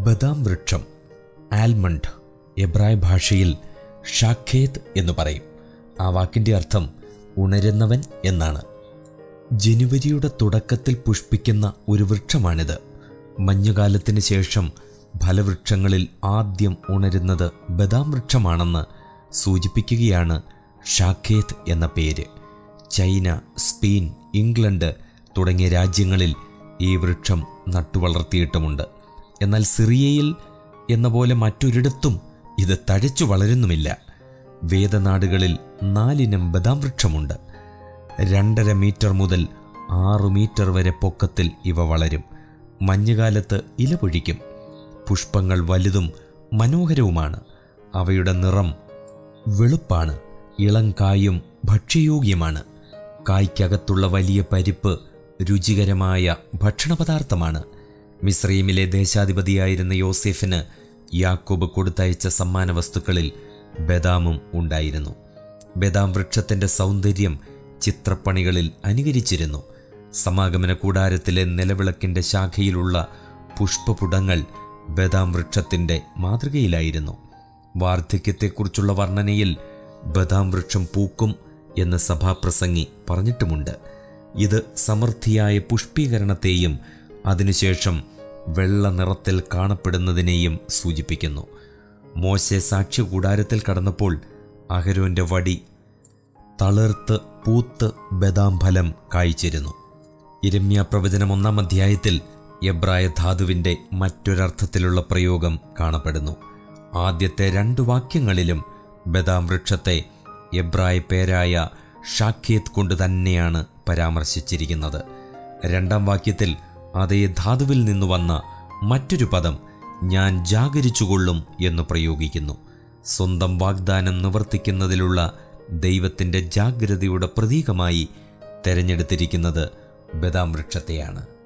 ബദാം വൃക്ഷം ആൽമണ്ട് എബ്രായ ഭാഷയിൽ ഷാഖേത് എന്ന് പറയും ആ വാക്കിൻ്റെ അർത്ഥം ഉണരുന്നവൻ എന്നാണ് ജനുവരിയുടെ തുടക്കത്തിൽ പുഷ്പിക്കുന്ന ഒരു വൃക്ഷമാണിത് മഞ്ഞുകാലത്തിന് ശേഷം ഫലവൃക്ഷങ്ങളിൽ ആദ്യം ഉണരുന്നത് ബദാം വൃക്ഷമാണെന്ന് സൂചിപ്പിക്കുകയാണ് ഷാഖേത് എന്ന പേര് ചൈന സ്പെയിൻ ഇംഗ്ലണ്ട് തുടങ്ങിയ രാജ്യങ്ങളിൽ ഈ വൃക്ഷം നട്ടുവളർത്തിയിട്ടുമുണ്ട് എന്നാൽ സിറിയയിൽ എന്ന പോലെ മറ്റൊരിടത്തും ഇത് തഴച്ചു വളരുന്നുമില്ല വേദനാടുകളിൽ നാലിനം ബദാം വൃക്ഷമുണ്ട് രണ്ടര മീറ്റർ മുതൽ ആറു മീറ്റർ വരെ പൊക്കത്തിൽ ഇവ വളരും മഞ്ഞുകാലത്ത് ഇല പൊഴിക്കും പുഷ്പങ്ങൾ വലുതും മനോഹരവുമാണ് അവയുടെ നിറം വെളുപ്പാണ് ഇളം കായും ഭക്ഷ്യയോഗ്യമാണ് കായ്ക്കകത്തുള്ള വലിയ പരിപ്പ് രുചികരമായ ഭക്ഷണപദാർത്ഥമാണ് മിസ്രൈമിലെ ദേശാധിപതിയായിരുന്ന യോസെഫിന് യാക്കോബ് കൊടുത്തയച്ച സമ്മാന വസ്തുക്കളിൽ ബദാമും ഉണ്ടായിരുന്നു ബദാം വൃക്ഷത്തിന്റെ സൗന്ദര്യം ചിത്രപ്പണികളിൽ അനുകരിച്ചിരുന്നു സമാഗമന കൂടാരത്തിലെ നിലവിളക്കിന്റെ ശാഖയിലുള്ള പുഷ്പപുടങ്ങൾ ബദാം വൃക്ഷത്തിന്റെ മാതൃകയിലായിരുന്നു വാർദ്ധക്യത്തെക്കുറിച്ചുള്ള വർണ്ണനയിൽ ബദാം വൃക്ഷം പൂക്കും എന്ന് സഭാപ്രസംഗി പറഞ്ഞിട്ടുമുണ്ട് ഇത് സമൃദ്ധിയായ പുഷ്പീകരണത്തെയും അതിനുശേഷം വെള്ള നിറത്തിൽ കാണപ്പെടുന്നതിനെയും സൂചിപ്പിക്കുന്നു മോശെ സാക്ഷ്യ കൂടാരത്തിൽ കടന്നപ്പോൾ അഹരോന്റെ വടി തളിർത്ത് പൂത്ത് ബദാം ഫലം കായ്ച്ചിരുന്നു ഇരമ്യ പ്രവചനം ഒന്നാം അധ്യായത്തിൽ എബ്രായ ധാതുവിൻ്റെ മറ്റൊരർത്ഥത്തിലുള്ള പ്രയോഗം കാണപ്പെടുന്നു ആദ്യത്തെ രണ്ട് വാക്യങ്ങളിലും ബദാം വൃക്ഷത്തെ എബ്രായ പേരായ ഷാഖേത് കൊണ്ട് തന്നെയാണ് പരാമർശിച്ചിരിക്കുന്നത് രണ്ടാം വാക്യത്തിൽ അതേ ധാതുവിൽ നിന്ന് വന്ന മറ്റൊരു പദം ഞാൻ ജാഗരിച്ചുകൊള്ളും എന്ന് പ്രയോഗിക്കുന്നു സ്വന്തം വാഗ്ദാനം നിവർത്തിക്കുന്നതിലുള്ള ദൈവത്തിൻ്റെ ജാഗ്രതയുടെ പ്രതീകമായി തെരഞ്ഞെടുത്തിരിക്കുന്നത് ബദാം വൃക്ഷത്തെയാണ്